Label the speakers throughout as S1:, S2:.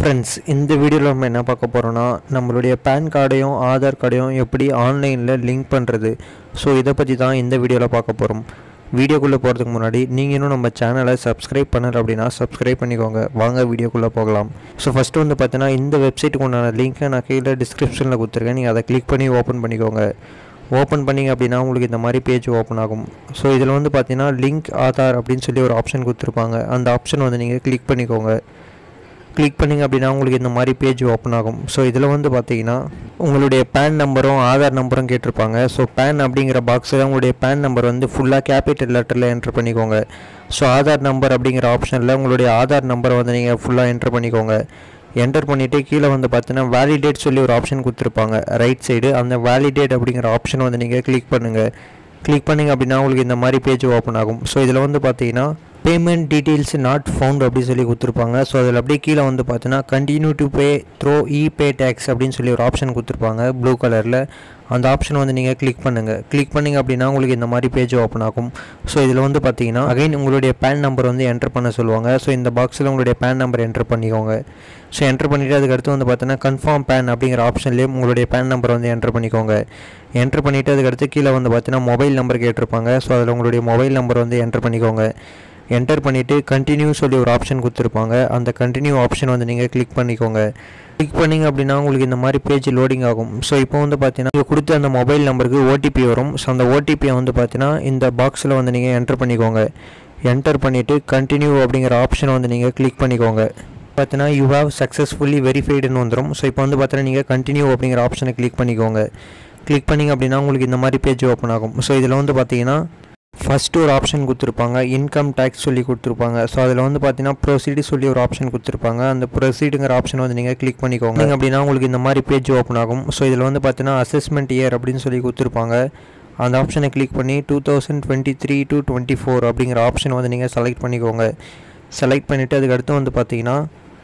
S1: friends இந்த வீடியோவில் நம்ம என்ன பார்க்க போகிறோன்னா நம்மளுடைய பேன் கார்டையும் ஆதார் கார்டையும் எப்படி ஆன்லைனில் லிங்க் பண்ணுறது ஸோ இதை பற்றி தான் இந்த வீடியோவில் பார்க்க போகிறோம் வீடியோக்குள்ளே போகிறதுக்கு முன்னாடி நீங்கள் இன்னும் நம்ம சேனலை சப்ஸ்கிரைப் பண்ணல அப்படின்னா சப்ஸ்கிரைப் பண்ணிக்கோங்க வாங்க வீடியோக்குள்ளே போகலாம் ஸோ ஃபஸ்ட்டு வந்து பார்த்தீங்கன்னா இந்த வெப்சைட்டுக்கு உண்டான லிங்க்கை நான் கீழே டிஸ்கிரிப்ஷனில் கொடுத்துருக்கேன் நீங்கள் அதை கிளிக் பண்ணி ஓப்பன் பண்ணிக்கோங்க ஓப்பன் பண்ணிங்க அப்படின்னா உங்களுக்கு இந்த மாதிரி பேஜ் ஓப்பன் ஆகும் ஸோ இதில் வந்து பார்த்தீங்கன்னா லிங்க் ஆதார் அப்படின்னு சொல்லி ஒரு ஆப்ஷன் கொடுத்துருப்பாங்க அந்த ஆப்ஷன் வந்து நீங்கள் கிளிக் பண்ணிக்கோங்க கிளிக் பண்ணிங்க அப்படின்னா உங்களுக்கு இந்த மாதிரி பேஜ் ஓப்பன் ஆகும் ஸோ இதில் வந்து பார்த்தீங்கன்னா உங்களுடைய பேன் நம்பரும் ஆதார் நம்பரும் கேட்டிருப்பாங்க ஸோ பேன் அப்படிங்கிற பாக்ஸில் உங்களுடைய பேன் நம்பர் வந்து ஃபுல்லாக கேபிட்டல் லெட்டரில் என்ட்ரு பண்ணிக்கோங்க ஸோ ஆதார் நம்பர் அப்படிங்கிற ஆப்ஷனில் உங்களுடைய ஆதார் நம்பரை வந்து நீங்கள் ஃபுல்லாக என்ட்ரு பண்ணிக்கோங்க என்டர் பண்ணிவிட்டு கீழே வந்து பார்த்தீங்கன்னா வேலிடேட் சொல்லி ஒரு ஆப்ஷன் கொடுத்துருப்பாங்க ரைட் சைடு அந்த வேலிடேட் அப்படிங்கிற ஆப்ஷன் வந்து நீங்கள் கிளிக் பண்ணுங்கள் கிளிக் பண்ணிங்க அப்படின்னா உங்களுக்கு இந்த மாதிரி பேஜ் ஓப்பன் ஆகும் ஸோ இதில் வந்து பார்த்தீங்கன்னா பேமெண்ட் டீட்டெயில்ஸ் நாட் ஃபவுண்ட் அப்படின்னு சொல்லி கொடுத்துருப்பாங்க ஸோ அதில் அப்படியே கீழே வந்து பார்த்தீங்கன்னா continue to pay through e pay tax அப்படின்னு சொல்லி ஒரு ஆப்ஷன் கொடுத்துருப்பாங்க ப்ளூ கலரில் அந்த ஆப்ஷன் வந்து நீங்கள் கிளிக் பண்ணுங்கள் கிளிக் பண்ணிங்க அப்படின்னா உங்களுக்கு இந்த மாதிரி பேஜ் ஓப்பன் ஆகும் ஸோ இதில் வந்து பார்த்தீங்கன்னா அகைன் உங்களுடைய பேன் நம்பர் வந்து என்டர் பண்ண சொல்லுவாங்க ஸோ இந்த பாக்ஸில் உங்களுடைய பேன் நம்பர் என்டர் பண்ணிக்கோங்க ஸோ என்டர் பண்ணிவிட்டு அதுக்கடுத்து வந்து பார்த்தீங்கன்னா கன்ஃபார்ம் பேன் அப்படிங்கிற ஆப்ஷன்லேயே உங்களுடைய பேன் நம்பர் வந்து என்டர் பண்ணிக்கோங்க என்டர் பண்ணிவிட்டு அதுக்கடுத்து கீழே வந்து பார்த்தீங்கன்னா மொபைல் நம்பர் கேட்டிருப்பாங்க ஸோ அதில் உங்களுடைய மொபைல் நம்பர் வந்து என்டர் பண்ணிக்கோங்க என்டர் பண்ணிவிட்டு கண்டினியூ சொல்லி ஒரு ஆப்ஷன் கொடுத்துருப்பாங்க அந்த கண்டினியூ ஆப்ஷன் வந்து நீங்கள் கிளிக் பண்ணிக்கோங்க கிளிக் பண்ணிங்க அப்படின்னா உங்களுக்கு இந்த மாதிரி பேஜ் லோடிங் ஆகும் ஸோ இப்போ வந்து பார்த்தீங்கன்னா நீங்கள் கொடுத்த அந்த மொபைல் நம்பருக்கு ஓடிபி வரும் ஸோ அந்த ஓடிபியை வந்து பார்த்தீங்கன்னா இந்த பாக்ஸில் வந்து நீங்கள் என்டர் பண்ணிக்கோங்க என்டர் பண்ணிவிட்டு கண்டினியூ அப்படிங்கிற ஆப்ஷனை வந்து நீங்கள் கிளிக் பண்ணிக்கோங்க பார்த்தீங்கன்னா யூ ஹாவ் சக்ஸஸ்ஃபுல்லி வெரிஃபைடுன்னு வந்துடும் ஸோ இப்போ வந்து பார்த்தீங்கன்னா நீங்கள் கண்டினியூ அப்படிங்கிற ஆப்ஷனை கிளிக் பண்ணிக்கோங்க கிளிக் பண்ணிங்க அப்படின்னா உங்களுக்கு இந்த மாதிரி பேஜ் ஓப்பன் ஆகும் ஸோ இதில் வந்து பார்த்தீங்கன்னா ஃபஸ்ட்டு ஒரு ஆப்ஷன் கொடுத்துருப்பாங்க இன்கம் டேக்ஸ் சொல்லி கொடுத்துருப்பாங்க ஸோ அதில் வந்து பார்த்தீங்கன்னா ப்ரொசீடு சொல்லி ஒரு ஆப்ஷன் கொடுத்துருப்பாங்க அந்த ப்ரொசீடுங்கிற ஆப்ஷன் வந்து நீங்கள் கிளிக் பண்ணிக்கோங்க நீங்க அப்படின்னா உங்களுக்கு இந்த மாதிரி பேஜ் ஓப்பன் ஆகும் ஸோ இதில் வந்து பார்த்தீங்கன்னா அசஸ்மெண்ட் இயர் அப்படின்னு சொல்லி கொடுத்துருப்பாங்க அந்த ஆப்ஷனை கிளிக் பண்ணி two thousand twenty three to twenty four அப்படிங்கிற ஆப்ஷன் வந்து நீங்கள் செலக்ட் பண்ணிக்கோங்க செலக்ட் பண்ணிவிட்டு அதுக்கு அடுத்து வந்து பார்த்தீங்கன்னா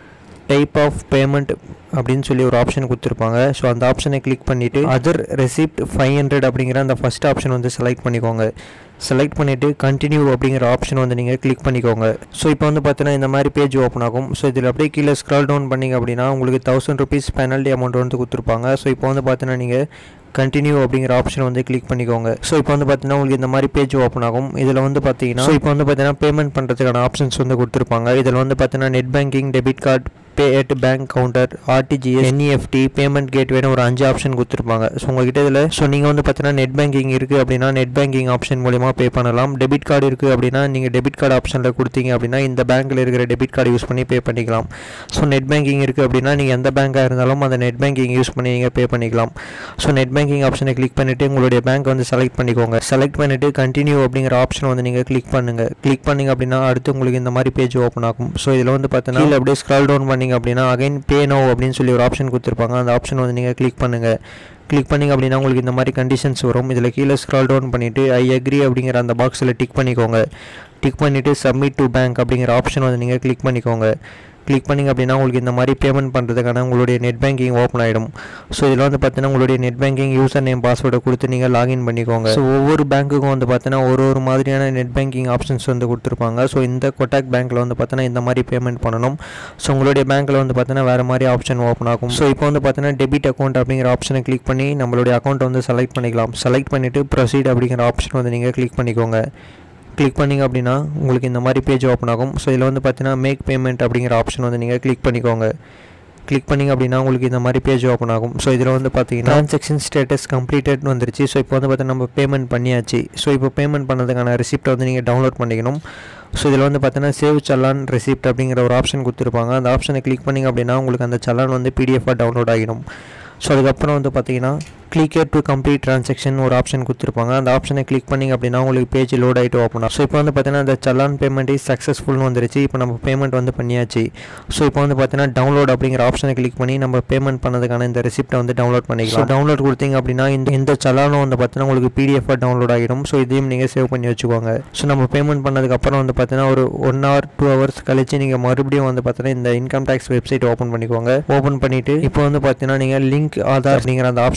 S1: டைப் ஆஃப் பேமெண்ட் அப்படின்னு சொல்லி ஒரு ஆப்ஷன் கொடுத்துருப்பாங்க ஸோ அந்த ஆப்ஷனை கிளிக் பண்ணிவிட்டு அதர் ரெசிப்ட் ஃபைவ் ஹண்ட்ரட் அப்படிங்கிற அந்த ஃபஸ்ட் ஆப்ஷன் வந்து செலக்ட் பண்ணிக்கோங்க செலக்ட் பண்ணிவிட்டு கண்டினியூ அப்படிங்கிற ஆப்ஷன் வந்து நீங்கள் கிளிக் பண்ணிக்கோங்க ஸோ இப்போ வந்து பார்த்தீங்கன்னா இந்த மாதிரி பேஜ் ஓப்பன் ஆகும் ஸோ இதில் அப்படியே கீழே ஸ்க்ரால் டவுன் பண்ணிங்க அப்படின்னா உங்களுக்கு தௌசண்ட் ருபீஸ் பெனல்ட்டி அமௌண்ட் வந்து கொடுத்துருப்பாங்க ஸோ இப்போ வந்து பார்த்தீங்கன்னா நீங்கள் கண்டினியூ அப்படிங்கிற ஆப்ஷன் வந்து கிளிக் பண்ணிக்கோங்க ஸோ இப்போ வந்து பார்த்தீங்கன்னா உங்களுக்கு இந்த மாதிரி பேஜ் ஓப்பன் ஆகும் இதில் வந்து பார்த்தீங்கன்னா ஸோ இப்போ வந்து பார்த்தீங்கன்னா பேமெண்ட் பண்ணுறதுக்கான ஆப்ஷன்ஸ் வந்து கொடுத்துருப்பாங்க இதில் வந்து பார்த்தீங்கன்னா net banking debit card pay at bank counter RTGS NEFT payment கேட்வேன்னு ஒரு அஞ்சு ஆப்ஷன் கொடுத்துருப்பாங்க ஸோ உங்ககிட்ட இதில் ஸோ நீங்கள் வந்து பார்த்தீங்கன்னா நெட் பேங்கிங் இருக்குது அப்படின்னா நெட் பேங்கிங் ஆப்ஷன் மூலிமா பே பண்ணலாம் டெபிட் கார்டு இருக்குது அப்படின்னா நீங்கள் டெபிட் கார்டு ஆப்ஷனில் கொடுத்தீங்க அப்படின்னா இந்த பேங்க்கில் இருக்கிற டெபிட் கார்டு யூஸ் பண்ணி பே பண்ணிக்கலாம் ஸோ நெட் பேங்கிங் இருக்குது அப்படின்னா நீங்கள் எந்த பேங்காக இருந்தாலும் அந்த நெட் பேங்கிங் யூஸ் பண்ணி நீங்கள் பே பண்ணிக்கலாம் ஸோ நெட் பேங்கிங் ஆப்ஷனை கிளிக் பண்ணிவிட்டு உங்களுடைய பேங்க் வந்து செலக்ட் பண்ணிக்கோங்க செலக்ட் பண்ணிவிட்டு கண்டினியூ அப்படிங்கிற ஆப்ஷன் வந்து நீங்கள் கிளிக் பண்ணுங்கள் கிளிக் பண்ணிங்க அப்படின்னா அடுத்து உங்களுக்கு இந்த மாதிரி பேஜ் ஓப்பன் ஆகும் ஸோ இதில் வந்து பார்த்தீங்கன்னா கீழே அப்படியே ஸ்க்ரால் டவுன் பண்ணிங்க அப்படின்னா அகைன் பே நோ அப்படின்னு சொல்லி ஒரு ஆப்ஷன் கொடுத்துருப்பாங்க அந்த ஆப்ஷன் வந்து நீங்கள் கிளிக் பண்ணுங்கள் கிளிக் பண்ணிங்க அப்படின்னா உங்களுக்கு இந்த மாதிரி கண்டிஷன்ஸ் வரும் இதில் கீழே ஸ்க்ரால் டவுன் பண்ணிவிட்டு ஐ அக்ரி அப்படிங்கிற அந்த பாக்ஸில் டிக் பண்ணிக்கோங்க டிக் பண்ணிவிட்டு சப்மிட் டு பேங்க் அப்படிங்கிற ஆப்ஷன் வந்து நீங்கள் கிளிக் பண்ணிக்கோங்க கிளிக் பண்ணிங்க அப்படின்னா உங்களுக்கு இந்த மாதிரி பேமெண்ட் பண்ணுறதுக்கான உங்களுடைய நெட் பேங்கிங் ஓப்பன் ஆகிடும் ஸோ இதில் வந்து பார்த்தீங்கன்னா உங்களுடைய நெட் பேங்கிங் யூசர் நேம் பாஸ்வேர்டை கொடுத்து நீங்கள் லாகின் பண்ணிக்கோங்க ஸோ ஒவ்வொரு பேங்க்குக்கும் வந்து பார்த்தீங்கன்னா ஒரு ஒரு மாதிரியான நெட் பேங்கிங் ஆப்ஷன்ஸ் வந்து கொடுத்துருப்பாங்க ஸோ இந்த கொட்டாக் பேங்க்கில் வந்து பார்த்தீங்கன்னா இந்த மாதிரி பேமெண்ட் பண்ணணும் ஸோ உங்களுடைய பேங்க்கில் வந்து பார்த்தீங்கன்னா வேறு மாதிரி ஆப்ஷன் ஓப்பன் ஆகும் ஸோ இப்போ வந்து பார்த்தீங்கன்னா டெபிட் அக்கௌண்ட் அப்படிங்கிற ஆப்ஷனை கிளிக் பண்ணி நம்மளுடைய அக்கௌண்ட் வந்து செலக்ட் பண்ணிக்கலாம் செலக்ட் பண்ணிவிட்டு ப்ரொசீட் அப்படிங்கிற ஆப்ஷன் வந்து நீங்கள் கிளிக் பண்ணிக்கோங்க கிளிக் பண்ணிங்க அப்படின்னா உங்களுக்கு இந்த மாதிரி பேஜ் ஓப்பன் ஆகும் ஸோ இதில் வந்து பார்த்தீங்கன்னா மேக் பேமெண்ட் அப்படிங்கிற ஆப்ஷன் வந்து நீங்கள் கிளிக் பண்ணிக்கோங்க கிளிக் பண்ணிங்க அப்படின்னா உங்களுக்கு இந்த மாதிரி பேஜ் ஓப்பன் ஆகும் ஸோ இதில் வந்து பார்த்தீங்கன்னா ட்ரான்சாக்ஷன் ஸ்டேட்டஸ் கம்ப்ளீட்டட்னு வந்துருச்சு ஸோ இப்போ வந்து பார்த்தீங்கன்னா நம்ம பேமெண்ட் பண்ணியாச்சு ஸோ இப்போ பேமெண்ட் பண்ணதுக்கான ரெசிப்ட்டை வந்து நீங்கள் டவுன்லோட் பண்ணிக்கணும் ஸோ இதில் வந்து பார்த்தீங்கன்னா சேவ் சல்லான் ரெசிப்ட் அப்படிங்கிற ஒரு ஆப்ஷன் கொடுத்துருப்பாங்க அந்த ஆப்ஷனை கிளிக் பண்ணிங்க அப்படின்னா உங்களுக்கு அந்த சல்லான் வந்து பிடிஎஃபாக டவுன்லோட் ஆகிடும் ஸோ அதுக்கப்புறம் வந்து பார்த்தீங்கன்னா கிளிக்கர் டு கம்ப்ளீட் ட்ரான்சாக்ஷன் ஒரு ஆப்ஷன் கொடுத்துருப்பாங்க அந்த ஆப்ஷனை கிளிக் பண்ணிங்க அப்படின்னா உங்களுக்கு பேஜ் லோட் ஆகிட்டு ஓப்பன் ஆகும் ஸோ இப்போ வந்து பார்த்தீங்கன்னா அந்த சலான் பேமெண்ட் இஸ் சக்ஸஸ்ஃபுல்னு வந்துருச்சு இப்போ நம்ம பேமெண்ட் வந்து பண்ணியாச்சு ஸோ இப்போ வந்து பார்த்தீங்கன்னா டவுன்லோட் அப்படிங்கிற ஆப்ஷனை கிளிக் பண்ணி நம்ம பேமெண்ட் பண்ணதுக்கான இந்த ரெசிப்ட்டை வந்து டவுன்லோட் பண்ணிக்கலாம் டவுன்லோட் கொடுத்தீங்க அப்படின்னா இந்த இந்த சலானும் வந்து பார்த்தீங்கன்னா உங்களுக்கு பிடிஎஃபாக டவுன்லோட் ஆகிடும் ஸோ இதையும் நீங்கள் சேவ் பண்ணி வச்சுக்கோங்க ஸோ நம்ம பேமெண்ட் பண்ணதுக்கப்புறம் வந்து பார்த்தீங்கன்னா ஒரு ஒன் ஹவர் டூ ஹவர்ஸ் கழிச்சு நீங்கள் மறுபடியும் வந்து பார்த்தீங்கன்னா இந்த இன்கம் டேக்ஸ் வெப்சைட் ஓப்பன் பண்ணிக்கோங்க ஓப்பன் பண்ணிவிட்டு இப்போ வந்து பார்த்தீங்கன்னா நீங்கள் லிங்க் ஆதார் அப்படிங்கிற அந்த ஆப்ஷன் வந்து கிளிக்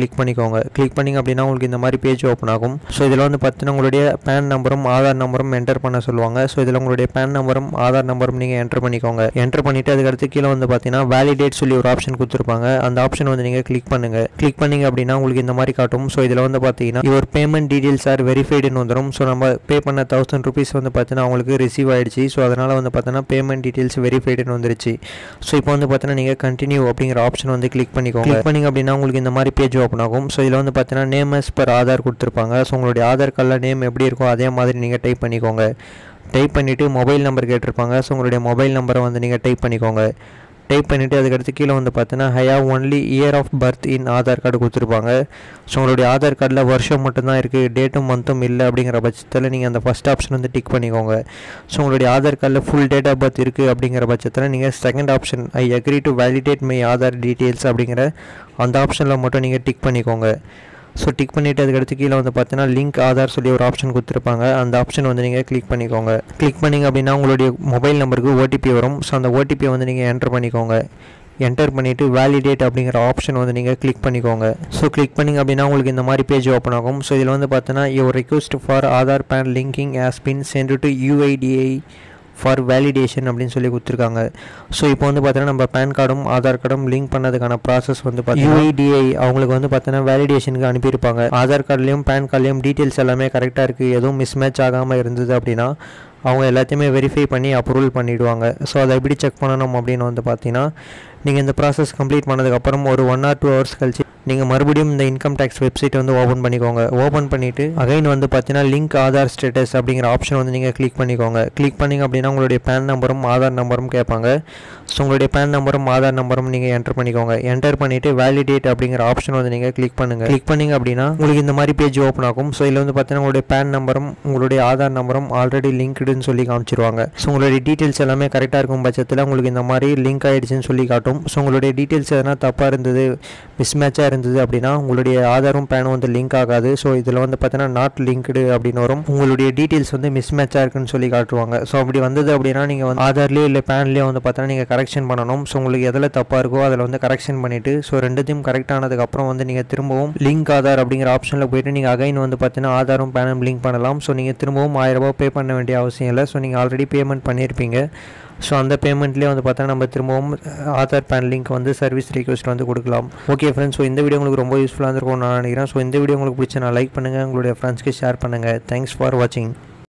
S1: கிளிக் பண்ணிக்கோங்க கிளிக் பண்ணிங்க அப்படின்னா உங்களுக்கு இந்த மாதிரி பேஜ் ஓப்பன் ஆகும் ஸோ இதில் வந்து பார்த்தீங்கன்னா உங்களுடைய பேன் நம்பரும் ஆதார் நம்பரும் என்டர் பண்ண சொல்லுவாங்க ஸோ இதில் உங்களுடைய பேன் நம்பரும் ஆதார் நம்பரும் நீங்கள் என்டர் பண்ணிக்கோங்க என்டர் பண்ணிவிட்டு அதுக்கடுத்து கீழே வந்து பார்த்தீங்கன்னா வேலிடேட் சொல்லி ஒரு ஆப்ஷன் கொடுத்துருப்பாங்க அந்த ஆப்ஷன் வந்து நீங்கள் கிளிக் பண்ணுங்க கிளிக் பண்ணிங்க அப்படின்னா உங்களுக்கு இந்த மாதிரி காட்டும் ஸோ இதில் வந்து பார்த்தீங்கன்னா யுவர் பேமெண்ட் டீடைல்ஸ் ஆர் வெரிஃபைடுன்னு வந்துடும் ஸோ நம்ம பே பண்ண தௌசண்ட் ருபீஸ் வந்து பார்த்தீங்கன்னா அவங்களுக்கு ரிசீவ் ஆயிடுச்சு ஸோ அதனால் வந்து பார்த்தீங்கன்னா பேமெண்ட் டீடைல்ஸ் வெரிஃபைடுன்னு வந்துருச்சு ஸோ இப்போ வந்து பார்த்தீங்கன்னா நீங்கள் கண்டினியூ அப்படிங்கிற ஆப்ஷன் வந்து கிளிக் பண்ணிக்கோங்க கிளிக் பண்ணிங்க அப்படின்னா உங்களுக்கு இந்த மாதிரி பேஜ் ஓப்பன் ஆகும் ஸோ இதில் வந்து பார்த்தீங்கன்னா நேம் எஸ் பர் ஆதார் கொடுத்துருப்பாங்க ஸோ உங்களுடைய ஆதார் கார்டில் நேம் எப்படி இருக்கோ அதே மாதிரி நீங்கள் டைப் பண்ணிக்கோங்க டைப் பண்ணிவிட்டு மொபைல் நம்பர் கேட்டிருப்பாங்க ஸோ உங்களுடைய மொபைல் நம்பரை வந்து நீங்கள் டைப் பண்ணிக்கோங்க டைப் பண்ணிவிட்டு அதுக்கடுத்து கீழே வந்து பார்த்தீங்கன்னா I have only year of birth in Aadhaar card கொடுத்துருப்பாங்க ஸோ உங்களுடைய ஆதார் கார்டில் வருஷம் மட்டும்தான் இருக்குது டேட்டும் மந்த்தும் இல்லை அப்படிங்கிற பட்சத்தில் நீங்கள் அந்த ஃபஸ்ட் ஆப்ஷன் வந்து டிக் பண்ணிக்கோங்க ஸோ உங்களுடைய ஆதார் கார்டில் ஃபுல் டேட் ஆஃப் பர்த் இருக்குது அப்படிங்கிற பட்சத்தில் நீங்கள் second option I agree to validate my Aadhaar details அப்படிங்கிற அந்த ஆப்ஷனில் மட்டும் நீங்கள் டிக் பண்ணிக்கோங்க ஸோ டிக் பண்ணிவிட்டு அதுக்கடுத்து கீழே வந்து பார்த்தீங்கன்னா லிங்க் ஆதார் சொல்லி ஒரு ஆப்ஷன் கொடுத்துருப்பாங்க அந்த ஆப்ஷன் வந்து நீங்கள் கிளிக் பண்ணிக்கோங்க கிளிக் பண்ணிங்க அப்படின்னா உங்களுடைய மொபைல் நம்பருக்கு ஓடிபி வரும் ஸோ அந்த ஓடிபியை வந்து நீங்கள் என்டர் பண்ணிக்கோங்க என்டர் பண்ணிவிட்டு வேலிடேட் அப்படிங்கிற ஆப்ஷன் வந்து நீங்கள் கிளிக் பண்ணிக்கோங்க ஸோ கிளிக் பண்ணிங்க அப்படின்னா உங்களுக்கு இந்த மாதிரி பேஜ் ஓப்பன் ஆகும் ஸோ இதில் வந்து பார்த்தீங்கன்னா your request for Aadhaar PAN linking has been sent to UIDAI for validation அப்படின்னு சொல்லி கொடுத்துருக்காங்க ஸோ இப்போ வந்து பார்த்தீங்கன்னா நம்ம பேன் கார்டும் ஆதார் கார்டும் லிங்க் பண்ணதுக்கான ப்ராசஸ் வந்து பார்த்தீங்கன்னா யூஐடிஐ அவங்களுக்கு வந்து பார்த்தீங்கன்னா வேலிடேஷனுக்கு அனுப்பியிருப்பாங்க ஆதார் கார்டுலேயும் பேன் கார்டுலேயும் டீட்டெயில்ஸ் எல்லாமே கரெக்டாக இருக்குது எதுவும் மிஸ் மேட்ச் ஆகாமல் இருந்தது அப்படின்னா அவங்க எல்லாத்தையுமே வெரிஃபை பண்ணி அப்ரூவல் பண்ணிவிடுவாங்க ஸோ அதை எப்படி செக் பண்ணணும் அப்படின்னு வந்து பார்த்தீங்கன்னா நீங்கள் இந்த ப்ராசஸ் கம்ப்ளீட் பண்ணதுக்கப்புறம் ஒரு ஒன் ஆர் டூ ஹவர்ஸ் கழிச்சு நீங்கள் மறுபடியும் இந்த இன்கம் டேக்ஸ் வெப்சைட் வந்து ஓப்பன் பண்ணிக்கோங்க ஓப்பன் பண்ணிவிட்டு அகைன் வந்து பார்த்தீங்கன்னா லிங்க் ஆதார் ஸ்டேட்டஸ் அப்படிங்கிற ஆப்ஷன் வந்து நீங்கள் கிளிக் பண்ணிக்கோங்க கிளிக் பண்ணிங்க அப்படின்னா உங்களுடைய பேன் நம்பரும் ஆதார் நம்பரும் கேட்பாங்க ஸோ உங்களுடைய பேன் நம்பரும் ஆதார் நம்பரும் நீங்கள் என்டர் பண்ணிக்கோங்க என்டர் பண்ணிவிட்டு வேலிடேட் அப்படிங்கிற ஆப்ஷன் வந்து நீங்கள் கிளிக் பண்ணுங்கள் கிளிக் பண்ணிங்க அப்படின்னா உங்களுக்கு இந்த மாதிரி பேஜ் ஓப்பன் ஆகும் ஸோ இதில் வந்து பார்த்தீங்கன்னா உங்களுடைய பேன் நம்பரும் உங்களுடைய ஆதார் நம்பரும் ஆல்ரெடி லிங்க்டுன்னு சொல்லி காமிச்சிருவாங்க ஸோ உங்களுடைய டீட்டெயில்ஸ் எல்லாமே கரெக்டாக இருக்கும் பட்சத்தில் உங்களுக்கு இந்த மாதிரி லிங்க் ஆகிடுச்சின்னு சொல்லி காட்டும் ஸோ உங்களுடைய டீட்டெயில்ஸ் எதனா தப்பாக இருந்தது மிஸ்மேட்சாக இருந்தது அப்படின்னா உங்களுடைய ஆதாரும் பேனும் வந்து லிங்க் ஆகாது ஸோ இதில் வந்து பார்த்தீங்கன்னா நாட் லிங்க்டு அப்படின்னு வரும் உங்களுடைய டீட்டெயில்ஸ் வந்து மிஸ்மேட்சாக இருக்குன்னு சொல்லி காட்டுவாங்க ஸோ அப்படி வந்தது அப்படின்னா நீங்கள் வந்து ஆதார்லேயோ இல்லை பேன்லேயோ வந்து பார்த்தீங்கன்னா நீங்கள் கரெக்ஷன் பண்ணணும் ஸோ உங்களுக்கு எதில் தப்பாக இருக்கோ அதில் வந்து கரெக்ஷன் பண்ணிவிட்டு ஸோ ரெண்டுத்தையும் கரெக்ட் ஆனதுக்கப்புறம் வந்து நீங்கள் திரும்பவும் லிங்க் ஆதார் அப்படிங்கிற ஆப்ஷனில் போயிட்டு நீங்கள் அகைன் வந்து பார்த்தீங்கன்னா ஆதாரும் பேனும் லிங்க் பண்ணலாம் ஸோ நீங்கள் திரும்பவும் ஆயிரம் ரூபாய் பே பண்ண வேண்டிய அவசியம் இல்லை ஸோ நீங்கள் ஆல்ரெடி பேமெண்ட் பண்ணியிருப்பீங்க ஸோ அந்த பேமெண்ட்லேயே வந்து பார்த்தா நம்ம திரும்பவும் ஆதார் பேன் லிங்க் வந்து சர்வீஸ் ரிக்வெஸ்ட் வந்து கொடுக்கலாம் ஓகே ஃப்ரெண்ட்ஸ் ஸோ இந்த வீடியோ உங்களுக்கு ரொம்ப யூஸ்ஃபுல்லாக இருந்திருக்கும்னு நான் நினைக்கிறேன் ஸோ இந்த வீடியோ உங்களுக்கு பிடிச்ச நான் லைக் பண்ணுங்கள் உங்களுடைய ஃப்ரெண்ட்ஸ்க்கு ஷேர் பண்ணுங்கள் தேங்க்ஸ் ஃபார் வாட்சிங்